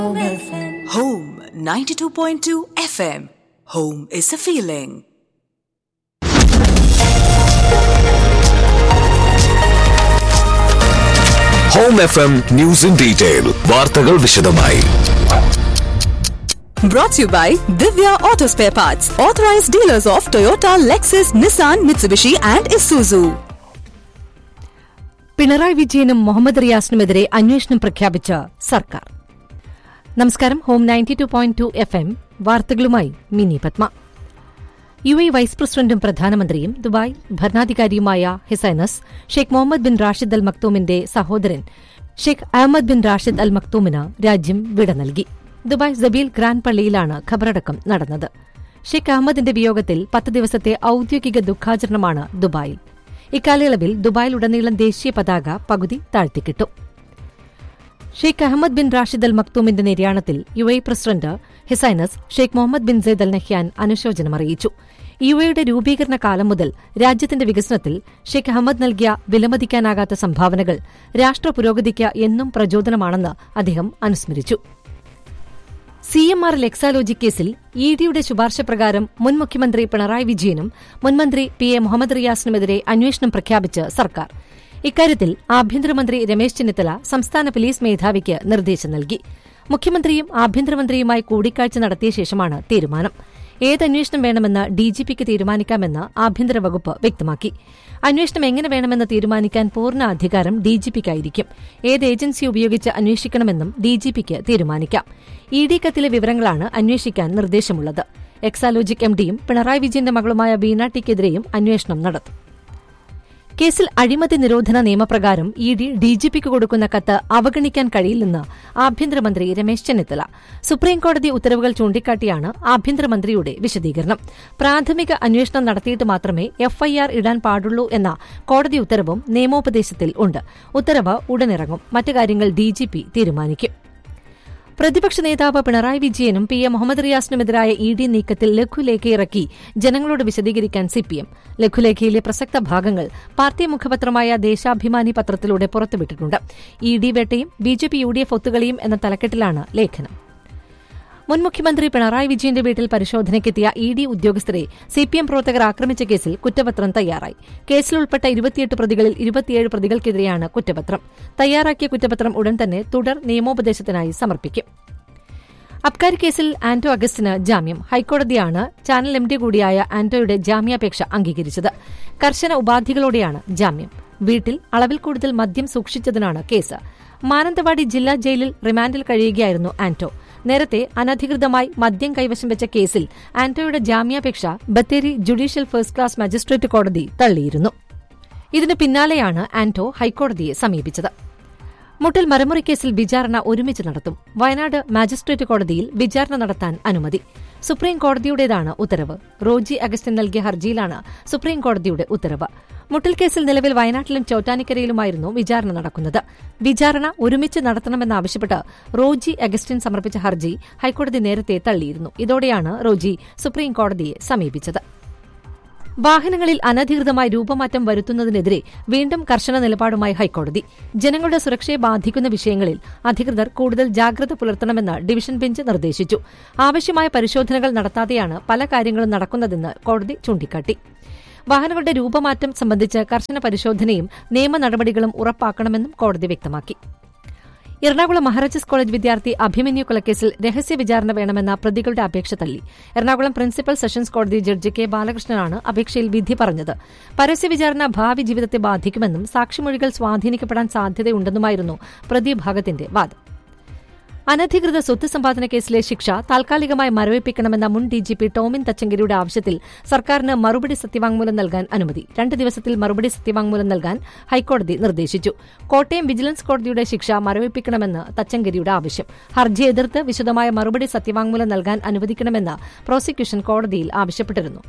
Home 92.2 FM. Home is a feeling. Home F M news in detail വാർത്തകൾ വിശദമായി Brought to you by Divya Auto Spare Parts, authorized dealers of Toyota, Lexus, Nissan, Mitsubishi, and Isuzu. Pinarayi വിജയനും മുഹമ്മദ് റിയാസിനുമെതിരെ അന്വേഷണം പ്രഖ്യാപിച്ച സർക്കാർ നമസ്കാരം home ninety two point two F M വാർത്തകളുമായി Mini Padma U A vice പ്രസിഡന്റും പ്രധാനമന്ത്രിയും ദുബായ് ഭരണാധികാരിയുമായ his highness Sheikh Mohammed bin Rashid Al മക്തൂമിന്റെ സഹോദരൻ Sheikh Ahmed bin Rashid Al മക്തൂമിന് രാജ്യം വിട നൽകി ദുബായ് സബീൽ ഗ്രാൻഡ് പള്ളിയിലാണ് ഖബറടക്കം നടന്നത് ഷെയ്ഖ് അഹമ്മദിന്റെ വിയോഗത്തിൽ പത്ത് ദിവസത്തെ ഔദ്യോഗിക ദുഃഖാചരണമാണ് ദുബായിൽ ഇക്കാലയളവിൽ ദുബായിലുടനീളം ദേശീയ പതാക പകുതി താഴ്ത്തിക്കിട്ടു Sheikh Ahmed bin Rashid Al മക്തൂമിന്റെ നിര്യാണത്തിൽ U A president his highness Sheikh Mohammed bin Zayed Al Nahyan അനുശോചനം അറിയിച്ചു യു എയുടെ രൂപീകരണ കാലം മുതൽ രാജ്യത്തിന്റെ വികസനത്തിൽ ഷെയ്ഖ് അഹമ്മദ് നൽകിയ വിലമതിക്കാനാകാത്ത സംഭാവനകൾ രാഷ്ട്ര പുരോഗതിക്ക് എന്നും പ്രചോദനമാണെന്ന് അദ്ദേഹം അനുസ്മരിച്ചു സി എം ആർ എക്സാലോജി കേസിൽ ഇ ഡിയുടെ ശുപാർശ പ്രകാരം മുൻ മുഖ്യമന്ത്രി പിണറായി വിജയനും മുൻമന്ത്രി പി എ മുഹമ്മദ് റിയാസിനുമെതിരെ അന്വേഷണം പ്രഖ്യാപിച്ച് സർക്കാർ ഇക്കാര്യത്തിൽ ആഭ്യന്തരമന്ത്രി രമേശ് ചെന്നിത്തല സംസ്ഥാന പോലീസ് മേധാവിക്ക് നിർദ്ദേശം നൽകി മുഖ്യമന്ത്രിയും ആഭ്യന്തരമന്ത്രിയുമായി കൂടിക്കാഴ്ച നടത്തിയ ശേഷമാണ് തീരുമാനം ഏത് അന്വേഷണം വേണമെന്ന് ഡിജിപിക്ക് തീരുമാനിക്കാമെന്ന് ആഭ്യന്തര വകുപ്പ് വ്യക്തമാക്കി അന്വേഷണം എങ്ങനെ വേണമെന്ന് തീരുമാനിക്കാൻ പൂർണ്ണ അധികാരം ഡിജിപിക്കായിരിക്കും ഏത് ഏജൻസി ഉപയോഗിച്ച് അന്വേഷിക്കണമെന്നും ഡിജിപിക്ക് തീരുമാനിക്കാം ഇ ഡി കത്തിലെ വിവരങ്ങളാണ് അന്വേഷിക്കാൻ നിർദ്ദേശമുള്ളത് എക്സാലോജിക് എംഡിയും പിണറായി വിജയന്റെ മകളുമായ വീണ ടിക്കെതിരെയും അന്വേഷണം നടത്തും കേസിൽ അഴിമതി നിരോധന നിയമപ്രകാരം ഇ ഡി ഡിജിപിക്ക് കൊടുക്കുന്ന കത്ത് അവഗണിക്കാൻ കഴിയില്ലെന്ന് ആഭ്യന്തരമന്ത്രി രമേശ് ചെന്നിത്തല സുപ്രീംകോടതി ഉത്തരവുകൾ ചൂണ്ടിക്കാട്ടിയാണ് ആഭ്യന്തരമന്ത്രിയുടെ വിശദീകരണം പ്രാഥമിക അന്വേഷണം നടത്തിയിട്ട് മാത്രമേ എഫ്ഐആർ ഇടാൻ പാടുള്ളൂ എന്ന കോടതി ഉത്തരവും നിയമോപദേശത്തിൽ ഉണ്ട് ഉത്തരവ് ഉടനിറങ്ങും മറ്റു കാര്യങ്ങൾ ഡിജിപി തീരുമാനിക്കും പ്രതിപക്ഷ നേതാവ് പിണറായി വിജയനും പി എ മുഹമ്മദ് റിയാസിനുമെതിരായ ഇ ഡി നീക്കത്തിൽ ലഘുലേഖ ഇറക്കി ജനങ്ങളോട് വിശദീകരിക്കാൻ സിപിഎം ലഘുലേഖയിലെ പ്രസക്ത ഭാഗങ്ങൾ പാർട്ടി മുഖപത്രമായ ദേശാഭിമാനി പത്രത്തിലൂടെ പുറത്തുവിട്ടിട്ടുണ്ട് ഇ ഡി വേട്ടയും B J P U D F ഒത്തുകളിയും എന്ന തലക്കെട്ടിലാണ് ലേഖനം മുൻ മുഖ്യമന്ത്രി പിണറായി വിജയന്റെ വീട്ടിൽ പരിശോധനയ്ക്കെത്തിയ ഇ ഡി ഉദ്യോഗസ്ഥരെ സിപിഎം പ്രവർത്തകർ ആക്രമിച്ച കേസിൽ കുറ്റപത്രം തയ്യാറായി കേസിൽ ഉൾപ്പെട്ട ഇരുപത്തിയെട്ട് പ്രതികളിൽ ഇരുപത്തിയേഴ് പ്രതികൾക്കെതിരെയാണ് കുറ്റപത്രം തയ്യാറാക്കിയ കുറ്റപത്രം ഉടൻ തന്നെ തുടർ നിയമോപദേശത്തിനായി സമർപ്പിക്കും അബ്കാരി കേസിൽ ആന്റോ അഗസ്റ്റിന് ജാമ്യം ഹൈക്കോടതിയാണ് ചാനൽ എം ഡി കൂടിയായ ആന്റോയുടെ ജാമ്യാപേക്ഷ അംഗീകരിച്ചത് കർശന ഉപാധികളോടെയാണ് ജാമ്യം വീട്ടിൽ അളവിൽ കൂടുതൽ മദ്യം സൂക്ഷിച്ചതിനാണ് കേസ് മാനന്തവാടി ജില്ലാ ജയിലിൽ റിമാൻഡിൽ കഴിയുകയായിരുന്നു ആന്റോ നേരത്തെ അനധികൃതമായി മദ്യം കൈവശം വെച്ച കേസിൽ ആന്റോയുടെ ജാമ്യാപേക്ഷ Bathery judicial first class magistrate കോടതി തള്ളിയിരുന്നു ഇതിന് പിന്നാലെയാണ് ആന്റോ ഹൈക്കോടതിയെ സമീപിച്ചത് മുട്ടൽ മരമുറി കേസിൽ വിചാരണ ഒരുമിച്ച് നടത്തും വയനാട് മാജിസ്ട്രേറ്റ് കോടതിയിൽ വിചാരണ നടത്താൻ അനുമതി സുപ്രീം കോടതിയുടേതാണ് ഉത്തരവ് റോജി അഗസ്റ്റിൻ നൽകിയ ഹർജിയിലാണ് സുപ്രീം കോടതിയുടെ ഉത്തരവ് മുട്ടൽ കേസിൽ നിലവിൽ വയനാട്ടിലും ചോറ്റാനിക്കരയിലുമായിരുന്നു വിചാരണ നടക്കുന്നത് വിചാരണ ഒരുമിച്ച് നടത്തണമെന്നാവശ്യപ്പെട്ട് റോജി അഗസ്റ്റിൻ സമർപ്പിച്ച ഹർജി ഹൈക്കോടതി നേരത്തെ തള്ളിയിരുന്നു ഇതോടെയാണ് റോജി സുപ്രീം കോടതിയെ സമീപിച്ചത് വാഹനങ്ങളിൽ അനധികൃതമായി രൂപമാറ്റം വരുത്തുന്നതിനെതിരെ വീണ്ടും കർശന നിലപാടുമായി ഹൈക്കോടതി ജനങ്ങളുടെ സുരക്ഷയെ ബാധിക്കുന്ന വിഷയങ്ങളിൽ അധികൃതർ കൂടുതൽ ജാഗ്രത പുലർത്തണമെന്ന് ഡിവിഷൻ ബെഞ്ച് നിർദ്ദേശിച്ചു ആവശ്യമായ പരിശോധനകൾ നടത്താതെയാണ് പല കാര്യങ്ങളും നടക്കുന്നതെന്ന് കോടതി ചൂണ്ടിക്കാട്ടി വാഹനങ്ങളുടെ രൂപമാറ്റം സംബന്ധിച്ച് കർശന പരിശോധനയും നിയമ നടപടികളും ഉറപ്പാക്കണമെന്നും കോടതി വ്യക്തമാക്കി എറണാകുളം മഹാരാജാസ് കോളേജ് വിദ്യാർത്ഥി അഭിമന്യു കൊലക്കേസിൽ രഹസ്യ വിചാരണ വേണമെന്ന പ്രതികളുടെ അപേക്ഷ തള്ളി എറണാകുളം പ്രിൻസിപ്പൽ സെഷൻസ് കോടതി ജഡ്ജി കെ ബാലകൃഷ്ണനാണ് അപേക്ഷയിൽ വിധി പറഞ്ഞത് പരസ്യ വിചാരണ ഭാവി ജീവിതത്തെ ബാധിക്കുമെന്നും സാക്ഷിമൊഴികൾ സ്വാധീനിക്കപ്പെടാൻ സാധ്യതയുണ്ടെന്നുമായിരുന്നു പ്രതിഭാഗത്തിന്റെ വാദം അനധികൃത സ്വത്ത് സമ്പാദന കേസിലെ ശിക്ഷ താൽക്കാലികമായി മരവിപ്പിക്കണമെന്ന മുൻ ഡിജിപി ടോമിൻ തച്ചങ്കരിയുടെ ആവശ്യത്തിൽ സർക്കാരിന് മറുപടി സത്യവാങ്മൂലം നൽകാൻ അനുമതി രണ്ട് ദിവസത്തിൽ മറുപടി സത്യവാങ്മൂലം നൽകാൻ ഹൈക്കോടതി നിർദ്ദേശിച്ചു കോട്ടയം വിജിലൻസ് കോടതിയുടെ ശിക്ഷ മരവിപ്പിക്കണമെന്ന് തച്ചങ്കരിയുടെ ആവശ്യം ഹർജി എതിർത്ത് വിശദമായ മറുപടി സത്യവാങ്മൂലം നൽകാൻ അനുവദിക്കണമെന്ന് പ്രോസിക്യൂഷൻ കോടതിയിൽ ആവശ്യപ്പെട്ടിരുന്നു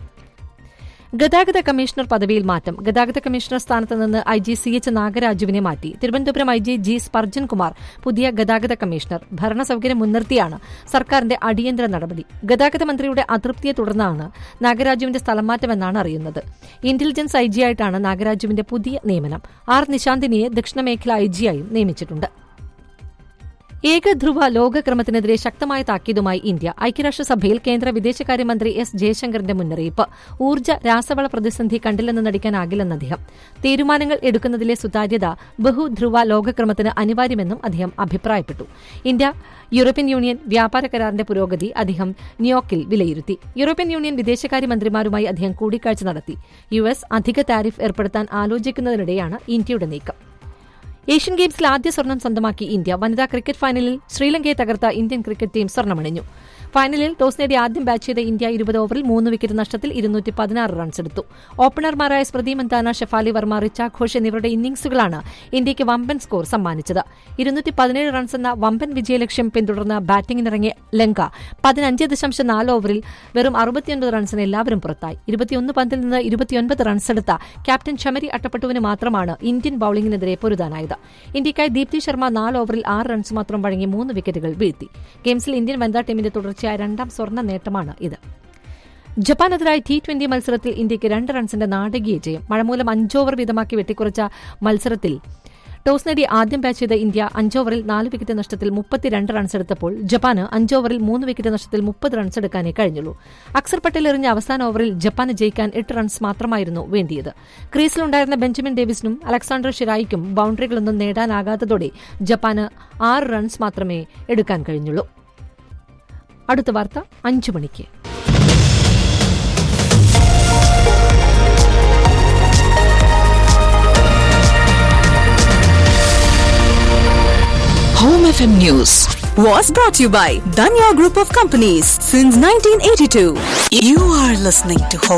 ഗതാഗത കമ്മീഷണർ പദവിയിൽ മാറ്റം ഗതാഗത കമ്മീഷണർ സ്ഥാനത്ത് നിന്ന് ഐ ജി സി എച്ച് നാഗരാജുവിനെ മാറ്റി Thiruvananthapuram I G G Spurgeon Kumar പുതിയ ഗതാഗത കമ്മീഷണർ ഭരണസൌകര്യം മുൻനിർത്തിയാണ് സർക്കാരിന്റെ അടിയന്തര നടപടി ഗതാഗത മന്ത്രിയുടെ അതൃപ്തിയെ തുടർന്നാണ് നാഗരാജുവിന്റെ സ്ഥലം മാറ്റമെന്നാണ് അറിയുന്നത് ഇന്റലിജൻസ് ഐ ആയിട്ടാണ് നാഗരാജുവിന്റെ പുതിയ നിയമനം ആർ നിശാന്തിനിയെ ദക്ഷിണമേഖല ഐ ജിയായും നിയമിച്ചിട്ടുണ്ട് ഏകധ്രുവ ലോകക്രമത്തിനെതിരെ ശക്തമായ താക്കീതുമായി ഇന്ത്യ ഐക്യരാഷ്ട്രസഭയിൽ കേന്ദ്ര വിദേശകാര്യമന്ത്രി എസ് ജയശങ്കറിന്റെ മുന്നറിയിപ്പ് ഊർജ്ജ രാസവള പ്രതിസന്ധി കണ്ടില്ലെന്ന് നടിക്കാനാകില്ലെന്ന് അദ്ദേഹം തീരുമാനങ്ങൾ എടുക്കുന്നതിലെ സുതാര്യത ബഹുധ്രുവ ലോകക്രമത്തിന് അനിവാര്യമെന്നും അദ്ദേഹം അഭിപ്രായപ്പെട്ടു ഇന്ത്യ യൂറോപ്യൻ യൂണിയൻ വ്യാപാര കരാറിന്റെ പുരോഗതി അദ്ദേഹം ന്യൂയോർക്കിൽ വിലയിരുത്തി യൂറോപ്യൻ യൂണിയൻ വിദേശകാര്യമന്ത്രിമാരുമായി അദ്ദേഹം കൂടിക്കാഴ്ച നടത്തി യു എസ് അധിക താരിഫ് ഏർപ്പെടുത്താൻ ആലോചിക്കുന്നതിനിടെയാണ് ഇന്ത്യയുടെ നീക്കം ഏഷ്യൻ ഗെയിംസിൽ ആദ്യ സ്വർണം സ്വന്തമാക്കി ഇന്ത്യ വനിതാ ക്രിക്കറ്റ് ഫൈനലിൽ ശ്രീലങ്കയെ തകർത്ത ഇന്ത്യൻ ക്രിക്കറ്റ് ടീം സ്വർണ്ണമണിഞ്ഞു ഫൈനലിൽ ടോസ് നേടി ആദ്യം ബാറ്റ് ചെയ്ത ഇന്ത്യ ഇരുപത് ഓവറിൽ മൂന്ന് വിക്കറ്റ് നഷ്ടത്തിൽ ഇരുന്നൂറ്റി പതിനാറ് റൺസ് എടുത്തു ഓപ്പണർമാരായ സ്മൃതി മന്ദാന ഷെഫാലി വർമ്മ റിച്ച ഘോഷ് എന്നിവരുടെ ഇന്നിംഗ്സുകളാണ് ഇന്ത്യയ്ക്ക് വമ്പൻ സ്കോർ സമ്മാനിച്ചത് ഇരുന്നൂറ്റി പതിനേഴ് റൺസ് എന്ന വമ്പൻ വിജയലക്ഷ്യം പിന്തുടർന്ന് ബാറ്റിംഗിനിറങ്ങിയ ലങ്ക പതിനഞ്ച് ദശാംശം നാല് ഓവറിൽ വെറും അറുപത്തിയൊൻപത് റൺസിന് എല്ലാവരും പുറത്തായി ഇരുപത്തിയൊന്ന് പന്തിൽ നിന്ന് ഇരുപത്തിയൊൻപത് റൺസ് എടുത്ത ക്യാപ്റ്റൻ ഷമരി അട്ടപ്പട്ടുവിന് മാത്രമാണ് ഇന്ത്യൻ ബൌളിംഗിനെതിരെ പൊരുതാനായത് ഇന്ത്യയ്ക്കായി ദീപ്തി ശർമ്മ നാല് ഓവറിൽ ആറ് റൺസ് മാത്രം വഴങ്ങി മൂന്ന് വിക്കറ്റുകൾ വീഴ്ത്തി ഗെയിംസിൽ ഇന്ത്യൻ വനിതാ ടീമിന്റെ തുടർച്ചയായ രണ്ടാം സ്വർണ്ണ നേട്ടമാണ് ഇത് ജപ്പാനെതിരായ ടി ട്വന്റി മത്സരത്തിൽ ഇന്ത്യയ്ക്ക് രണ്ട് റൺസിന്റെ നാടകീയ ജയം മഴമൂലം അഞ്ചോവർ വീതമാക്കി വെട്ടിക്കുറച്ച മത്സരത്തിൽ ടോസ് നേടി ആദ്യം ബാറ്റ് ചെയ്ത ഇന്ത്യ അഞ്ചോവറിൽ നാല് വിക്കറ്റ് നഷ്ടത്തിൽ മുപ്പത്തിരണ്ട് റൺസ് എടുത്തപ്പോൾ ജപ്പാന് അഞ്ചോവറിൽ മൂന്ന് വിക്കറ്റ് നഷ്ടത്തിൽ മുപ്പത് റൺസ് എടുക്കാനേ കഴിഞ്ഞുള്ളൂ അക്സർ പട്ടേൽ എറിഞ്ഞ അവസാന ഓവറിൽ ജപ്പാന് ജയിക്കാൻ എട്ട് റൺസ് മാത്രമായിരുന്നു വേണ്ടിയത് ക്രീസിലുണ്ടായിരുന്ന ബെഞ്ചമിൻ ഡേവിസിനും അലക്സാണ്ടർ ഷിറായിക്കും ബൌണ്ടറികളൊന്നും നേടാനാകാത്തതോടെ ജപ്പാന് ആറ് റൺസ് മാത്രമേ എടുക്കാൻ കഴിഞ്ഞുള്ളൂ അടുത്ത വാർത്ത അഞ്ചു മണിക്ക് Home FM News was brought to you by Danya Group of Companies since 1982. You are listening to